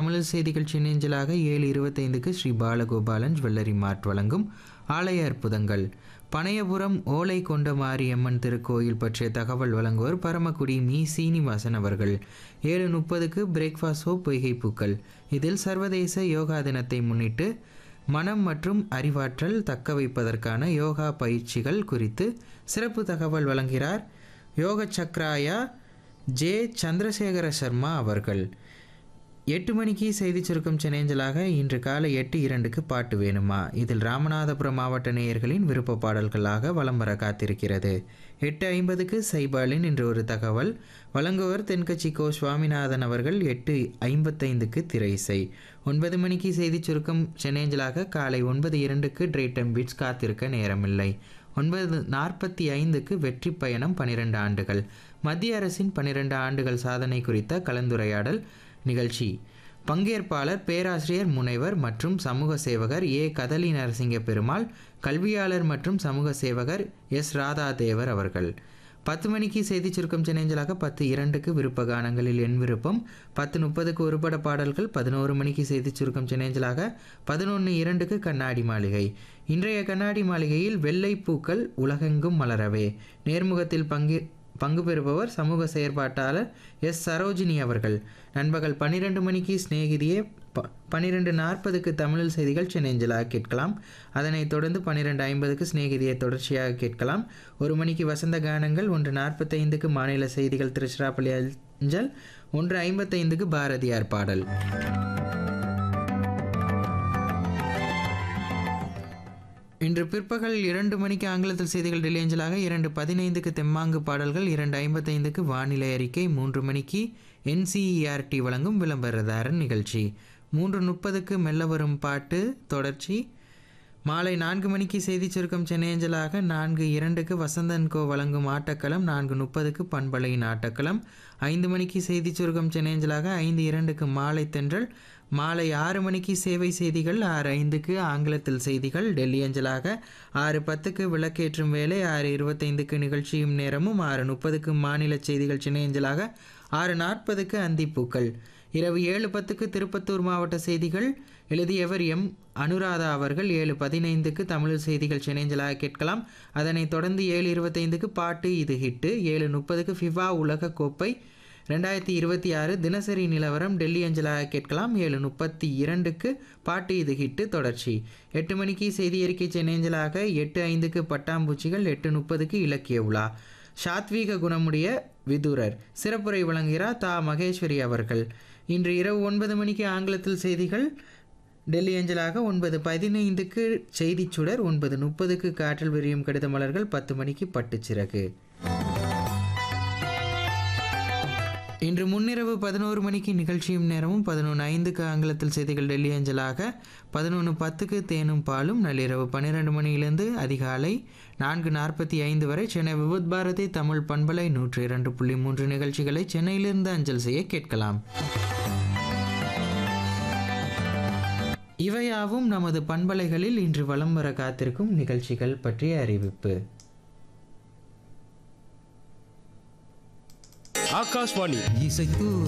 தமிழ் செய்திகள் சென்னேஞ்சலாக ஏழு இருபத்தைந்துக்கு ஸ்ரீ பாலகோபாலன் ஜுவல்லரி மார்ட் வழங்கும் ஆலய அற்புதங்கள் பனையபுரம் ஓலை கொண்ட மாரியம்மன் திருக்கோயில் பற்றிய தகவல் வழங்குவோர் பரமக்குடி மீ சீனிவாசன் அவர்கள் ஏழு முப்பதுக்கு பிரேக்ஃபாஸ்ட் ஹோப் பொய்கை பூக்கள் இதில் சர்வதேச யோகா தினத்தை முன்னிட்டு மனம் மற்றும் அறிவாற்றல் தக்க வைப்பதற்கான யோகா பயிற்சிகள் குறித்து சிறப்பு தகவல் வழங்குகிறார் யோக சக்ராயா ஜே சந்திரசேகர சர்மா அவர்கள் எட்டு மணிக்கு செய்தி சுருக்கம் சென்னேஞ்சலாக இன்று காலை எட்டு இரண்டுக்கு பாட்டு வேணுமா இதில் ராமநாதபுரம் மாவட்ட நேயர்களின் விருப்ப பாடல்களாக வலம் வர காத்திருக்கிறது எட்டு ஐம்பதுக்கு சைபாலின் என்று ஒரு தகவல் வழங்குவர் தென்கட்சி கோ சுவாமிநாதன் அவர்கள் எட்டு ஐம்பத்தைந்துக்கு திரை இசை ஒன்பது மணிக்கு செய்தி சுருக்கம் சென்னேஞ்சலாக காலை ஒன்பது இரண்டுக்கு டிரேட்டம் பீட்ஸ் காத்திருக்க நேரமில்லை ஒன்பது நாற்பத்தி ஐந்துக்கு வெற்றி பயணம் பனிரெண்டு ஆண்டுகள் மத்திய அரசின் பனிரெண்டு ஆண்டுகள் சாதனை குறித்த கலந்துரையாடல் நிகழ்ச்சி பங்கேற்பாளர் பேராசிரியர் முனைவர் மற்றும் சமூக சேவகர் ஏ கதலி நரசிங்க பெருமாள் கல்வியாளர் மற்றும் சமூக சேவகர் எஸ் ராதாதேவர் அவர்கள் பத்து மணிக்கு செய்தி சுருக்கம் சென்னேஞ்சலாக பத்து இரண்டுக்கு விருப்ப கானங்களில் என் விருப்பம் பத்து முப்பதுக்கு ஒருபட பாடல்கள் பதினோரு மணிக்கு செய்தி சுருக்கம் சென்னேஞ்சலாக பதினொன்று இரண்டுக்கு கண்ணாடி மாளிகை இன்றைய கண்ணாடி மாளிகையில் வெள்ளை பூக்கள் உலகெங்கும் மலரவே நேர்முகத்தில் பங்கு பங்கு பெறுபவர் சமூக செயற்பாட்டாளர் எஸ் சரோஜினி அவர்கள் நண்பகல் பன்னிரெண்டு மணிக்கு சிநேகிதியே ப பன்னிரெண்டு நாற்பதுக்கு தமிழில் செய்திகள் சென்னேஞ்சலாக கேட்கலாம் அதனைத் தொடர்ந்து பன்னிரெண்டு ஐம்பதுக்கு சிநேகிதியை தொடர்ச்சியாக கேட்கலாம் ஒரு மணிக்கு வசந்த கானங்கள் ஒன்று நாற்பத்தைந்துக்கு மாநில செய்திகள் திருச்சிராப்பள்ளி அஞ்சல் ஒன்று ஐம்பத்தைந்துக்கு பாரதியார் பாடல் இன்று பிற்பகல் இரண்டு மணிக்கு ஆங்கிலத்தில் செய்திகள் டெல்லி அஞ்சலாக இரண்டு பதினைந்துக்கு தெம்மாங்கு பாடல்கள் இரண்டு ஐம்பத்தைந்துக்கு வானிலை அறிக்கை மூன்று மணிக்கு என்சிஇஆர்டி வழங்கும் விளம்பரதாரன் நிகழ்ச்சி மூன்று முப்பதுக்கு மெல்ல வரும் பாட்டு தொடர்ச்சி மாலை நான்கு மணிக்கு செய்தி சுருக்கம் சென்னையஞ்சலாக நான்கு இரண்டுக்கு வசந்தன் கோ வழங்கும் ஆட்டக்களம் நான்கு முப்பதுக்கு பண்பலையின் ஆட்டக்களம் ஐந்து மணிக்கு செய்தி சுருக்கம் சென்னையஞ்சலாக ஐந்து இரண்டுக்கு மாலை தென்றல் மாலை ஆறு மணிக்கு சேவை செய்திகள் ஆறு ஐந்துக்கு ஆங்கிலத்தில் செய்திகள் டெல்லி அஞ்சலாக ஆறு பத்துக்கு விளக்கேற்றும் வேலை ஆறு இருபத்தைந்துக்கு நிகழ்ச்சியும் நேரமும் ஆறு முப்பதுக்கு மாநில செய்திகள் சென்னை அஞ்சலாக ஆறு நாற்பதுக்கு அந்திப்பூக்கள் இரவு ஏழு பத்துக்கு திருப்பத்தூர் மாவட்ட செய்திகள் எழுதியவர் எம் அனுராதா அவர்கள் ஏழு பதினைந்துக்கு தமிழ் செய்திகள் சென்னைஞ்சலாக கேட்கலாம் அதனைத் தொடர்ந்து ஏழு இருபத்தைந்துக்கு பாட்டு இது ஹிட்டு ஏழு முப்பதுக்கு ஃபிஃபா உலக கோப்பை ரெண்டாயிரத்தி இருபத்தி ஆறு தினசரி நிலவரம் டெல்லி அஞ்சலாக கேட்கலாம் ஏழு முப்பத்தி இரண்டுக்கு பாட்டு இது ஹிட்டு தொடர்ச்சி எட்டு மணிக்கு செய்தி அறிக்கை சென்னேஞ்சலாக எட்டு ஐந்துக்கு பட்டாம்பூச்சிகள் எட்டு முப்பதுக்கு இலக்கிய உலா சாத்வீக குணமுடைய விதுரர் சிறப்புரை வழங்குகிறார் தா மகேஸ்வரி அவர்கள் இன்று இரவு ஒன்பது மணிக்கு ஆங்கிலத்தில் செய்திகள் டெல்லி அஞ்சலாக ஒன்பது பதினைந்துக்கு செய்திச் சுடர் ஒன்பது முப்பதுக்கு காற்றில் விரியும் கடித மலர்கள் பத்து மணிக்கு பட்டுச்சிறகு இன்று முன்னிரவு பதினோரு மணிக்கு நிகழ்ச்சியும் நேரமும் பதினொன்று ஐந்துக்கு ஆங்கிலத்தில் செய்திகள் டெல்லி அஞ்சலாக பதினொன்று பத்துக்கு தேனும் பாலும் நள்ளிரவு பன்னிரெண்டு மணியிலிருந்து அதிகாலை நான்கு நாற்பத்தி ஐந்து வரை சென்னை விபத் பாரதி தமிழ் பண்பலை நூற்றி இரண்டு புள்ளி மூன்று நிகழ்ச்சிகளை சென்னையிலிருந்து அஞ்சல் செய்ய கேட்கலாம் இவையாவும் நமது பண்பலைகளில் இன்று வலம் வர காத்திருக்கும் நிகழ்ச்சிகள் பற்றிய அறிவிப்பு ஆகாஷ்வாணி இசைத்து